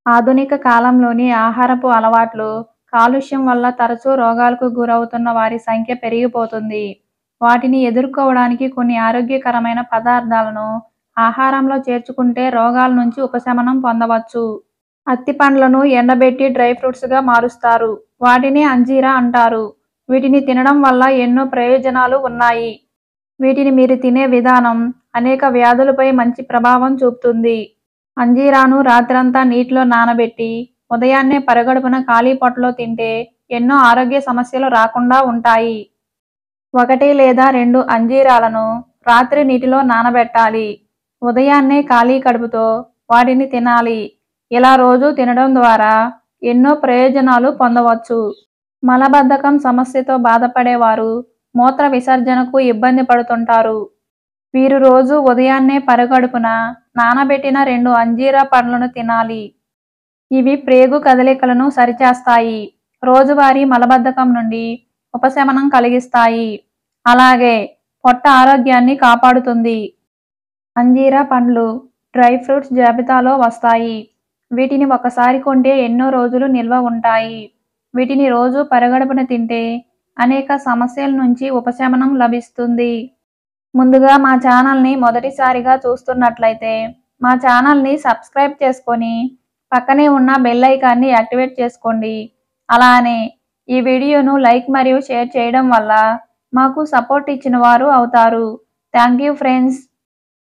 ఆధునిక కాలంలోని ఆహారపు అలవాట్లు, కాలుష్యం వల్ల తరచూ రోగాలకు గురవుతున్న వారి సంఖ్య పెరిగిపోతుంది. వాటిని ఎదుర్కోవడానికి కొన్ని ఆరోగ్యకరమైన పదార్థాలను ఆహారంలో చేర్చుకుంటే రోగాల నుంచి ఉపశమనం పొందవచ్చు. అత్తిపండ్లను ఎండబెట్టి డ్రై ఫ్రూట్స్గా మారుస్తారు. వాటిని అంజీరా అంటారు. వీటిని తినడం వల్ల ఎన్నో ప్రయోజనాలు ఉన్నాయి. వీటిని మీరు తినే విధానం అనేక వ్యాధులపై మంచి ప్రభావం చూపుతుంది. అంజీరాను రాత్రంతా నీటిలో నానబెట్టి ఉదయాన్నే పరగడుపున ఖాళీ పొట్టలో తింటే ఎన్నో ఆరోగ్య సమస్యలు రాకుండా ఉంటాయి. ఒకటి లేదా రెండు అంజీరాలను రాత్రి నీటిలో నానబెట్టాలి. ఉదయాన్నే ఖాళీ కడుపుతో వాటిని తినాలి. ఇలా రోజూ తినడం ద్వారా ఎన్నో ప్రయోజనాలు పొందవచ్చు. మలబద్ధకం సమస్యతో బాధపడేవారు మూత్ర విసర్జనకు ఇబ్బంది పడుతుంటారు. వీరు రోజూ ఉదయాన్నే పరగడుపున నానబెట్టిన రెండు అంజీరా పండ్లను తినాలి. ఇవి ప్రేగు కదలికలను సరిచేస్తాయి. రోజువారీ మలబద్ధకం నుండి ఉపశమనం కలిగిస్తాయి. అలాగే పొట్ట ఆరోగ్యాన్ని కాపాడుతుంది. అంజీరా పండ్లు డ్రై ఫ్రూట్స్ జాబితాలో వస్తాయి. వీటిని ఒకసారి కొంటే ఎన్నో రోజులు నిల్వ ఉంటాయి. వీటిని రోజూ పరగడుపున తింటే అనేక సమస్యల నుంచి ఉపశమనం లభిస్తుంది. ముందుగా మా ఛానల్ని మొదటిసారిగా చూస్తున్నట్లయితే మా ఛానల్ని సబ్స్క్రైబ్ చేసుకొని పక్కనే ఉన్న బెల్ ఐకాన్ని యాక్టివేట్ చేసుకోండి. అలానే ఈ వీడియోను లైక్ మరియు షేర్ చేయడం వల్ల మాకు సపోర్ట్ ఇచ్చిన వారు అవుతారు. Thank you friends